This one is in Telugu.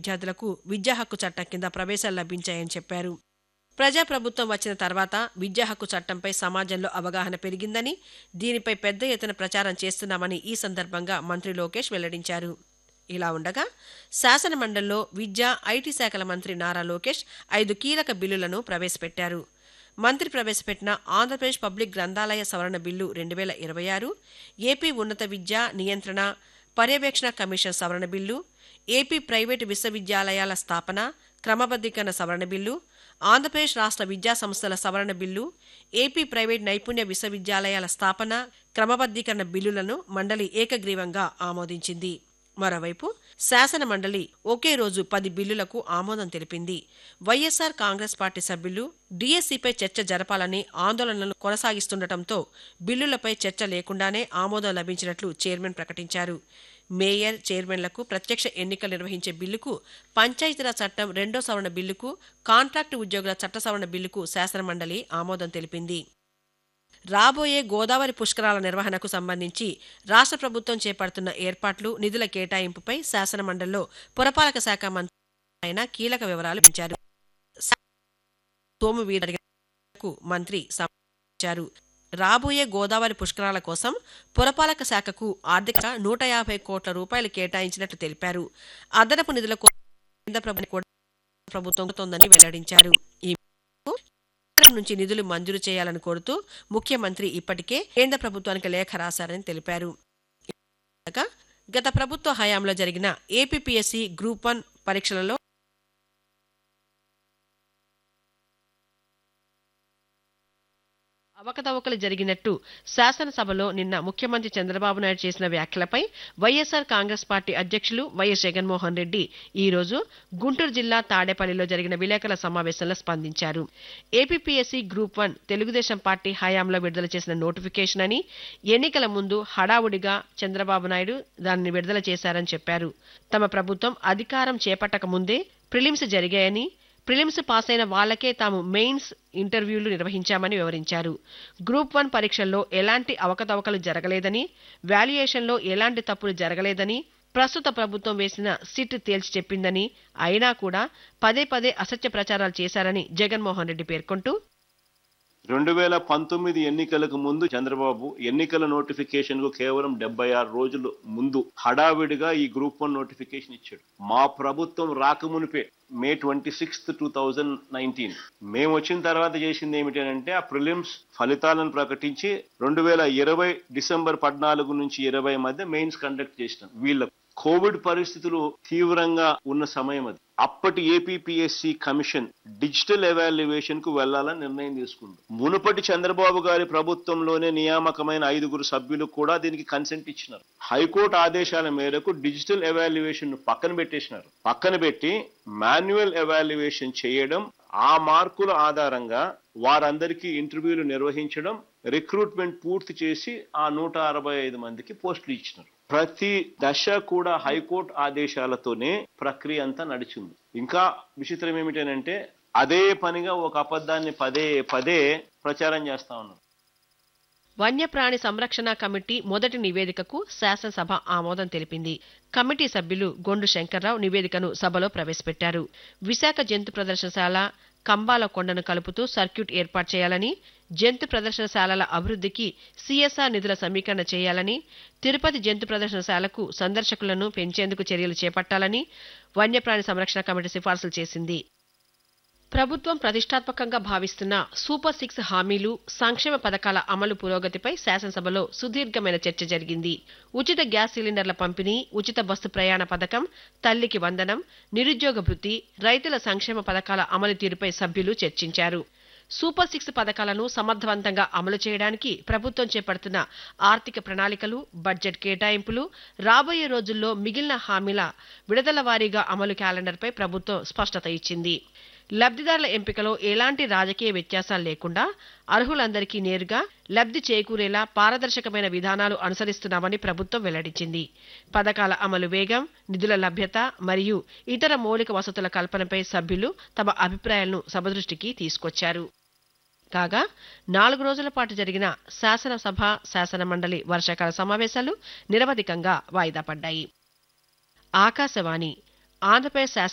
విద్యార్థులకు విద్యా హక్కు చట్టం కింద ప్రవేశాలు లభించాయని చెప్పారు ప్రజాప్రభుత్వం వచ్చిన తర్వాత విద్యా హక్కు చట్టంపై సమాజంలో అవగాహన పెరిగిందని దీనిపై పెద్ద ఎత్తున ప్రచారం చేస్తున్నామని ఈ సందర్భంగా మంత్రి లోకేష్ వెల్లడించారు ఇలా ఉండగా శాసన మండలిలో విద్యా ఐటీ శాఖల మంత్రి నారా లోకేష్ ఐదు కీలక బిల్లులను ప్రవేశపెట్టారు మంత్రి ప్రవేశపెట్టిన ఆంధ్రప్రదేశ్ పబ్లిక్ గ్రంథాలయ సవరణ బిల్లు రెండు వేల ఇరవై ఆరు ఏపీ ఉన్నత విద్యా నియంత్రణ పర్యవేక్షణ కమిషన్ సవరణ బిల్లు ఏపీ ప్రైవేటు విశ్వవిద్యాలయాల స్థాపన క్రమబద్ధీకరణ సవరణ బిల్లు ఆంధ్రప్రదేశ్ రాష్ట్ర విద్యా సంస్థల సవరణ బిల్లు ఏపీ ప్రైవేట్ నైపుణ్య విశ్వవిద్యాలయాల స్థాపన క్రమబద్ధీకరణ బిల్లులను మండలి ఏకగ్రీవంగా ఆమోదించింది మరోవైపు శాసన మండలి ఒకే రోజు పది బిల్లులకు ఆమోదం తెలిపింది వైఎస్సార్ కాంగ్రెస్ పార్టీ సభ్యులు డీఎస్సీపై చర్చ జరపాలని ఆందోళనలు కొనసాగిస్తుండటంతో బిల్లులపై చర్చ లేకుండానే ఆమోదం లభించినట్లు చైర్మన్ ప్రకటించారు మేయర్ చైర్మన్లకు ప్రత్యక్ష ఎన్నికలు నిర్వహించే బిల్లుకు పంచాయతీరాజ్ చట్టం రెండో సవరణ బిల్లుకు కాంట్రాక్టు ఉద్యోగుల చట్ట సవరణ బిల్లుకు శాసనమండలి ఆమోదం తెలిపింది రాబోయే గోదావరి పుష్కరాల నిర్వహణకు సంబంధించి రాష్ట్ర ప్రభుత్వం చేపడుతున్న ఏర్పాట్లు నిధుల కేటాయింపుపై శాసనమండలిలో పురపాలక శాఖ మంత్రి ఆయన కీలక వివరాలు ఇచ్చారు సోము వీరకు మంత్రి సమర్పించారు రాబోయే గోదావరి పుష్కరాల కోసం పురపాలక శాఖకు ఆర్థిక నూట యాభై కోట్ల రూపాయలు కేటాయించినట్లు తెలిపారు అదనపు నిధుల కోసం కేంద్ర ప్రభుత్వం కూడా ప్రభుత్వం తోందని వెల్లడించారు ఈ మేరకు కేంద్రం నుంచి నిధులు మంజూరు చేయాలని కోరుతూ ముఖ్యమంత్రి ఇప్పటికే కేంద్ర ప్రభుత్వానికి లేఖ రాశారని తెలిపారు కాగా, గత ప్రభుత్వ హయాంలో జరిగిన ఏపీపీఎస్సీ గ్రూప్ వన్ పరీక్షలలో అవకతవకలు జరిగినట్టు శాసనసభలో నిన్న ముఖ్యమంత్రి చంద్రబాబు నాయుడు చేసిన వ్యాఖ్యలపై వైఎస్సార్ కాంగ్రెస్ పార్టీ అధ్యక్షులు వైఎస్ జగన్మోహన్ రెడ్డి ఈ రోజు గుంటూరు జిల్లా తాడేపల్లిలో జరిగిన విలేకరుల సమావేశంలో స్పందించారు APPSC group one Telugu Desam party హయాంలో విడుదల చేసిన నోటిఫికేషన్ అని ఎన్నికల ముందు హడావుడిగా చంద్రబాబు నాయుడు దానిని విడుదల చేశారని చెప్పారు తమ ప్రభుత్వం అధికారం చేపట్టక ముందే ప్రిలిమ్స్ జరిగాయని ప్రిలిమ్స్ పాస్ అయిన వాళ్ళకే తాము మెయిన్స్ ఇంటర్వ్యూలు నిర్వహించామని వివరించారు గ్రూప్ వన్ పరీక్షల్లో ఎలాంటి అవకతవకలు జరగలేదని వాల్యుయేషన్లో ఎలాంటి తప్పులు జరగలేదని ప్రస్తుత ప్రభుత్వం వేసిన సిట్ తేల్చి చెప్పిందని అయినా కూడా పదే పదే అసత్య ప్రచారాలు చేశారని జగన్మోహన్ రెడ్డి పేర్కొంటూ రెండు వేల పంతొమ్మిది ఎన్నికలకు ముందు చంద్రబాబు ఎన్నికల నోటిఫికేషన్ కు కేవలం డెబ్బై ఆరు రోజులు ముందు హడావిడిగా ఈ గ్రూప్ వన్ నోటిఫికేషన్ ఇచ్చాడు మా ప్రభుత్వం రాకమునిపే May twenty sixth two thousand nineteen మేము వచ్చిన తర్వాత చేసింది ఏమిటంటే ఆ ప్రిలిమ్స్ ఫలితాలను ప్రకటించి రెండు వేల ఇరవై డిసెంబర్ పద్నాలుగు నుంచి ఇరవై మధ్య మెయిన్స్ కండక్ట్ చేసినాం వీళ్ళ కోవిడ్ పరిస్థితులు తీవ్రంగా ఉన్న సమయం అది అప్పటి ఏపీపీఎస్సి కమిషన్ డిజిటల్ ఎవాల్యుయేషన్ కు వెళ్లాలని నిర్ణయం తీసుకుంది మునుపటి చంద్రబాబు గారి ప్రభుత్వంలోనే నియామకమైన ఐదుగురు సభ్యులు కూడా దీనికి కన్సెంట్ ఇచ్చినారు హైకోర్టు ఆదేశాల మేరకు డిజిటల్ ఎవాల్యుయేషన్ ను పక్కన పెట్టేసినారు పక్కన పెట్టి మాన్యువల్ ఎవాల్యుయేషన్ చేయడం ఆ మార్కుల ఆధారంగా వారందరికీ ఇంటర్వ్యూలు నిర్వహించడం రిక్రూట్మెంట్ పూర్తి చేసి ఆ నూట అరవై ఐదు మందికి పోస్టులు ఇచ్చినారు ప్రతి దశ కూడా హైకోర్టు ఆదేశాలతోనే ప్రక్రియ అంతా నడిచింది ఇంకా విచిత్రం ఏమిటంటే అదే పనిగా ఒక అబద్ధాన్ని పదే పదే ప్రచారం చేస్తా ఉన్నారు వన్యప్రాణి సంరక్షణ కమిటీ మొదటి నివేదికకు శాసనసభ ఆమోదం తెలిపింది కమిటీ సభ్యులు గొండు శంకర్రావు నివేదికను సభలో ప్రవేశపెట్టారు విశాఖ జంతు ప్రదర్శనశాల కంబాల కొండను కలుపుతూ సర్క్యూట్ ఏర్పాటు చేయాలని జంతు ప్రదర్శనశాలల అభివృద్ధికి సీఎస్ఆర్ నిధుల సమీకరణ చేయాలని తిరుపతి జంతు ప్రదర్శనశాలకు సందర్శకులను పెంచేందుకు చర్యలు చేపట్టాలని వన్యప్రాణి సంరక్షణ కమిటీ సిఫార్సులు చేసింది ప్రభుత్వం ప్రతిష్టాత్మకంగా భావిస్తున్న సూపర్ సిక్స్ హామీలు సంక్షేమ పథకాల అమలు పురోగతిపై శాసనసభలో సుదీర్ఘమైన చర్చ జరిగింది ఉచిత గ్యాస్ సిలిండర్ల పంపిణీ ఉచిత బస్సు ప్రయాణ పథకం తల్లికి వందనం నిరుద్యోగ భృతి రైతుల సంక్షేమ పథకాల అమలు తీరుపై సభ్యులు చర్చించారు సూపర్ సిక్స్ పథకాలను సమర్థవంతంగా అమలు చేయడానికి ప్రభుత్వం చేపడుతున్న ఆర్థిక ప్రణాళికలు బడ్జెట్ కేటాయింపులు రాబోయే రోజుల్లో మిగిలిన హామీల విడుదల వారీగా అమలు క్యాలెండర్పై ప్రభుత్వం స్పష్టత ఇచ్చింది లబ్ధిదారుల ఎంపికలో ఎలాంటి రాజకీయ వ్యత్యాసాలు లేకుండా అర్హులందరికీ నేరుగా లబ్ధి చేకూరేలా పారదర్శకమైన విధానాలు అనుసరిస్తున్నామని ప్రభుత్వం వెల్లడించింది పథకాల అమలు వేగం నిధుల లభ్యత మరియు ఇతర మౌలిక వసతుల కల్పనపై సభ్యులు తమ అభిప్రాయాలను సభ దృష్టికి తీసుకొచ్చారు కాగా నాలుగు రోజుల పాటు జరిగిన శాసనసభ శాసన మండలి వర్షాకాల సమావేశాలు నిరవధికంగా వాయిదా పడ్డాయి ఆకాశవాణి ఆంధ్రప్రదేశ్ శాసన